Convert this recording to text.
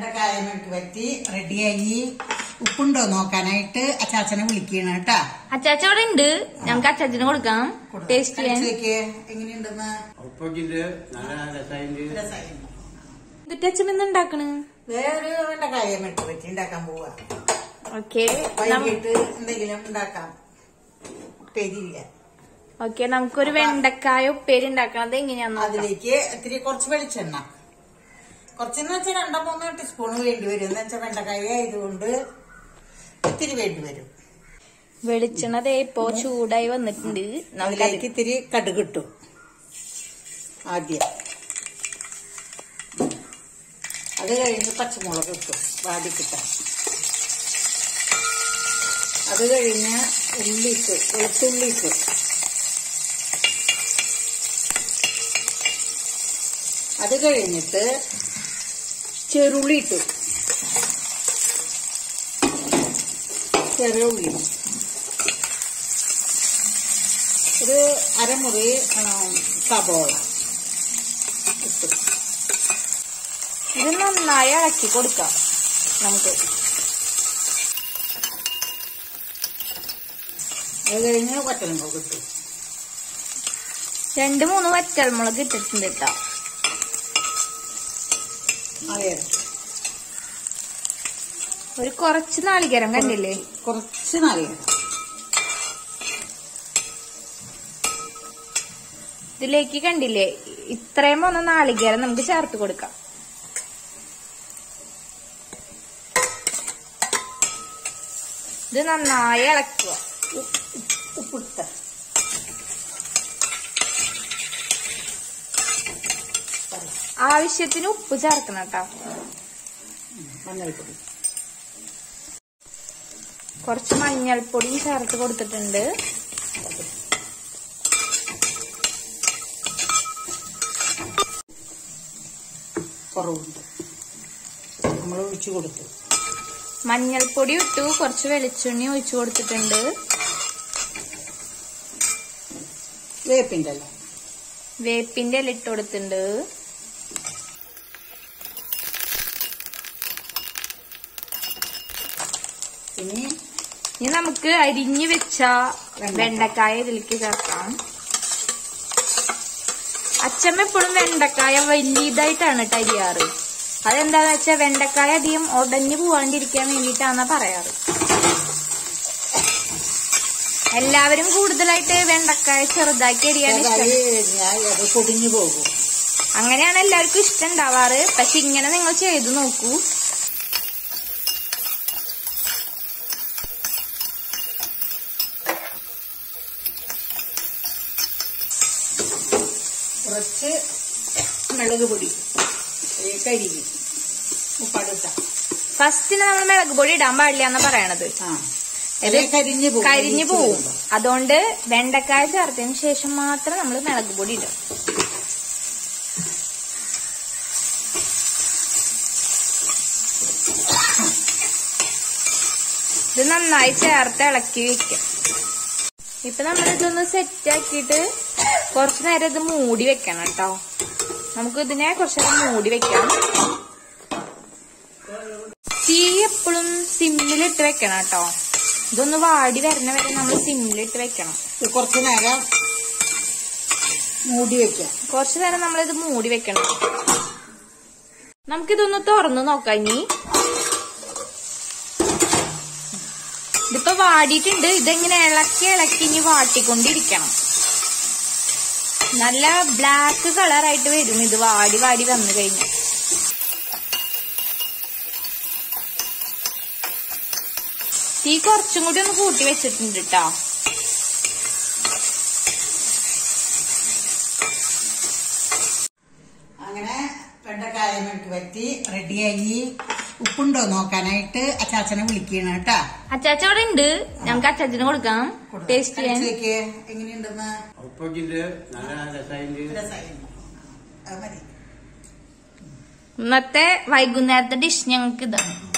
വെണ്ടക്കായ മെഴുക്ക് പറ്റി റെഡിയായി ഉപ്പുണ്ടോ നോക്കാനായിട്ട് അച്ചാച്ചനെ വിളിക്കണം കേട്ടാ അച്ചാച്ച അവിടെ ഉണ്ട് നമുക്ക് അച്ചാച്ചന് കൊടുക്കാം ടേസ്റ്റ് ചെയ്യാൻ കഴിച്ചേക്ക് എങ്ങനെയുണ്ടെന്ന് ഉപ്പൊക്കിട്ട് നല്ല രസമായിട്ട് രസമായിരുന്നു. എന്നിട്ട് അച്ഛൻ ഇന്ന് ഉണ്ടാക്കണ് വേറെ വെണ്ടക്കായ മെഴുക്ക് പറ്റി ഉണ്ടാക്കാൻ പോവാ ഓക്കെ വൈകിട്ട് എന്തെങ്കിലും ഉണ്ടാക്കാം പെരിയില്ല ഓക്കെ നമുക്കൊരു വെണ്ടക്കായ ഉപ്പേരി ഉണ്ടാക്കണത് എങ്ങനെയാന്ന് നോക്കാം. അതിലേക്ക് ഇത്തിരി കുറച്ച് വെളിച്ചെണ്ണ കുറച്ചെന്ന് വെച്ചാൽ രണ്ടോ മൂന്നോ ടീസ്പൂൺ വേണ്ടി വരും എന്ന് വെച്ചാൽ വെണ്ടക്കായ ആയതുകൊണ്ട് ഇത്തിരി വേണ്ടി വരും വെളിച്ചെണ്ണ ദേ ഇപ്പോ ചൂടായി വന്നിട്ടുണ്ട് നമുക്ക് അതിലേക്ക് ഇത്തിരി കടുക് ഇട്ടു ആദ്യം അത് കഴിഞ്ഞ് പച്ചമുളക് ഇട്ടു വാടി കിട്ടാൻ അത് കഴിഞ്ഞ് ഉള്ളി ഇട്ടു വെളുത്തുള്ളി ഇട്ടു അത് കഴിഞ്ഞിട്ട് ചെറുള്ളി ഇട്ടു ചെറിയ ഉള്ളി ഒരു അരമുറി ആ, സബോള ഇട്ടു ഇത് നന്നായി ഇളക്കി കൊടുക്കാം നമുക്ക് അത് കഴിഞ്ഞ് വറ്റൽമുളക് ഇട്ടു രണ്ട് മൂന്ന് വറ്റൽമുളക് ഇട്ടിട്ടുണ്ട് കേട്ടോ അതെ ഒരു കുറച്ച് നാളികേരം കണ്ടില്ലേ കുറച്ച് നാളികേരം ഇതിലേക്ക് കണ്ടില്ലേ ഇത്രയും വന്ന നാളികേരം നമുക്ക് ചേർത്ത് കൊടുക്കാം ഇത് നന്നായി ഇളക്കുക ഉപ്പിട്ട ആവശ്യത്തിന് ഉപ്പ് ചേർക്കണം കേട്ടോ മഞ്ഞൾപ്പൊടി കുറച്ച് മഞ്ഞൾപ്പൊടിയും ചേർത്ത് കൊടുത്തിട്ടുണ്ട് കുറവുണ്ട് നമ്മൾ ഒഴിച്ചു കൊടുത്തു മഞ്ഞൾപ്പൊടി ഇട്ടു കുറച്ച് വെളിച്ചെണ്ണ ഒഴിച്ചു കൊടുത്തിട്ടുണ്ട് വേപ്പിൻ്റെ അല്ല വേപ്പിന്റെ ഇല ഇട്ട് കൊടുത്തിട്ടുണ്ട് ഇനി ഇനി നമുക്ക് അരിഞ്ഞു വെച്ച വെണ്ടക്കായ ഇതിലേക്ക് ചേർക്കാം അച്ഛമ്മ എപ്പോഴും വെണ്ടക്കായ വലിയതായിട്ടാണ് കേട്ടോ അരിയാറ് അതെന്താന്ന് വെച്ചാൽ വെണ്ടക്കായ അധികം ഉടഞ്ഞു പോവാണ്ടിരിക്കാൻ വേണ്ടിയിട്ടാണ് പറയാറ് എല്ലാവരും കൂടുതലായിട്ട് വെണ്ടക്കായ ചെറുതാക്കി അരിയാണ് ഇഷ്ടം ചെറുതായി കഴിഞ്ഞാൽ അത് പൊടിഞ്ഞു പോകും അങ്ങനെയാണ് എല്ലാവർക്കും ഇഷ്ടം ഉണ്ടാവാറ് പക്ഷെ ഇങ്ങനെ നിങ്ങൾ ചെയ്തു നോക്കൂ കുറച്ച് മുളക് പൊടി ഈ കരിക്ക് ഉപ്പടുത്ത ഫസ്റ്റിന് നമ്മൾ മുളക് പൊടി ഇടാൻ പാടില്ല എന്നാ പറയണത് ആ ഇത് ഇത് കരിഞ്ഞു പോകും കരിഞ്ഞു ഒഴിച്ച് പോവും വിടുമ്പോ. അതുകൊണ്ട് വെണ്ടക്കായ ചേർത്തതിന് ശേഷം മാത്രം നമ്മൾ മുളക് പൊടി ഇടും ഇത് നന്നായി ചേർത്ത് ഇളക്കി വെക്കാം ഇപ്പൊ നമ്മൾ ഇതൊന്ന് സെറ്റ് ആക്കിയിട്ട് കുറച്ചു നേരം ഇത് മൂടി വെക്കണം കേട്ടോ നമുക്ക് ഇതിനെ കുറച്ചു നേരം മൂടി വെക്കാം തീ എപ്പോഴും സിമ്മിലിട്ട് വെക്കണം കേട്ടോ ഇതൊന്ന് വാടി വരണ വരെ നമ്മൾ സിമ്മിലിട്ട് വെക്കണം ഇത് കുറച്ച് നേരം മൂടി വെക്കാം കുറച്ചു നേരം നമ്മളിത് മൂടി വെക്കണം നമുക്കിതൊന്ന് തുറന്നു നോക്കാം ഇനി ഇതിപ്പോ വാടിയിട്ടുണ്ട് ഇതെങ്ങനെ ഇളക്കി ഇളക്കി ഇനി വാട്ടിക്കൊണ്ടിരിക്കണം നല്ല ബ്ലാക്ക് കളറായിട്ട് വരും ഇത് വാടി വാടി വന്നു കഴിഞ്ഞു തീ കുറച്ചും കൂടി ഒന്ന് കൂട്ടി വെച്ചിട്ടുണ്ട് കേട്ടോ അങ്ങനെ വെണ്ടക്കായ മെഴുക്ക് പറ്റി റെഡിയായി ഉപ്പുണ്ടോ നോക്കാനായിട്ട് അച്ചാച്ചനെ വിളിക്കണം കേട്ടാ അച്ചാച്ച അവിടെ ഉണ്ട് നമുക്ക് അച്ചാച്ചന് കൊടുക്കാം ടേസ്റ്റ് ചെയ്യാൻ കഴിച്ചേക്ക് എങ്ങനെയുണ്ടെന്ന് ഉപ്പൊക്കിട്ട് നല്ല രസമായിട്ട് രസമായിരുന്നു അത് മതി ഇന്നത്തെ വൈകുന്നേരത്തെ ഡിഷ് ഞങ്ങൾക്ക് ഇതാണ്